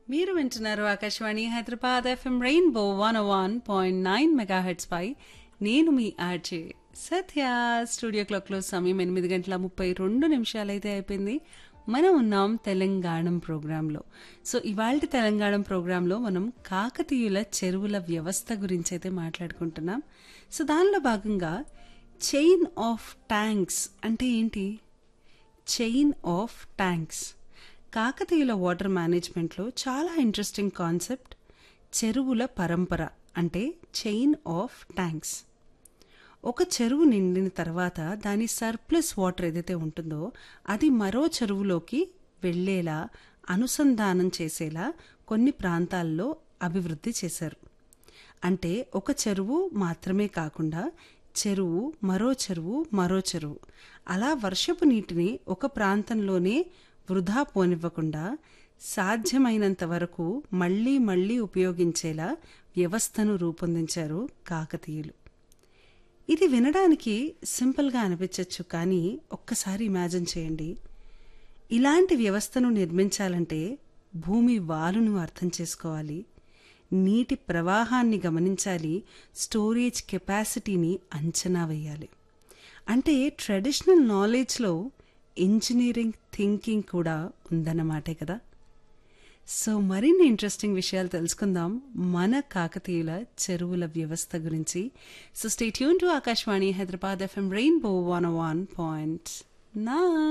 మీరు వింటున్నారు Akashvani Hyderabad FM rainbow one one point nine megahertz పై నేను మీ ఆర్జే సత్య స్టూడియో క్లాక్లో సమయం ఎనిమిది గంటల ముప్పై రెండు నిమిషాలైతే అయిపోయింది మనం ఉన్నాం తెలంగాణం ప్రోగ్రాంలో సో ఇవాళ తెలంగాణం ప్రోగ్రాంలో మనం కాకతీయుల చెరువుల వ్యవస్థ గురించి అయితే మాట్లాడుకుంటున్నాం సో దానిలో భాగంగా చైన్ ఆఫ్ ట్యాంక్స్ అంటే ఏంటి చైన్ ఆఫ్ ట్యాంక్స్ కాకతీయుల వాటర్ మేనేజ్మెంట్లో చాలా ఇంట్రెస్టింగ్ కాన్సెప్ట్ చెరువుల పరంపర అంటే చైన్ ఆఫ్ ట్యాంక్స్ ఒక చెరువు నిండిన తర్వాత దాని సర్ప్లస్ వాటర్ ఏదైతే ఉంటుందో అది మరో చెరువులోకి వెళ్ళేలా అనుసంధానం చేసేలా కొన్ని ప్రాంతాల్లో అభివృద్ధి చేశారు అంటే ఒక చెరువు మాత్రమే కాకుండా చెరువు మరో చెరువు మరో చెరువు అలా వర్షపు నీటిని ఒక ప్రాంతంలోనే వృధా పోనివ్వకుండా సాధ్యమైనంత వరకు మళ్లీ మళ్లీ ఉపయోగించేలా వ్యవస్థను రూపొందించారు కాకతీయులు ఇది వినడానికి సింపుల్గా అనిపించవచ్చు కానీ ఒక్కసారి ఇమాజిన్ చేయండి ఇలాంటి వ్యవస్థను నిర్మించాలంటే భూమి వాలును అర్థం చేసుకోవాలి నీటి ప్రవాహాన్ని గమనించాలి స్టోరేజ్ కెపాసిటీని అంచనా వేయాలి అంటే ట్రెడిషనల్ నాలెడ్జ్లో ఇంజనీరింగ్ థింకింగ్ కూడా ఉందన్నమాటే కదా సో మరిన్ని ఇంట్రెస్టింగ్ విషయాలు తెలుసుకుందాం మన కాకతీయుల చెరువుల వ్యవస్థ గురించి so stay tuned to Akashvani Hyderabad FM rainbow one one point నా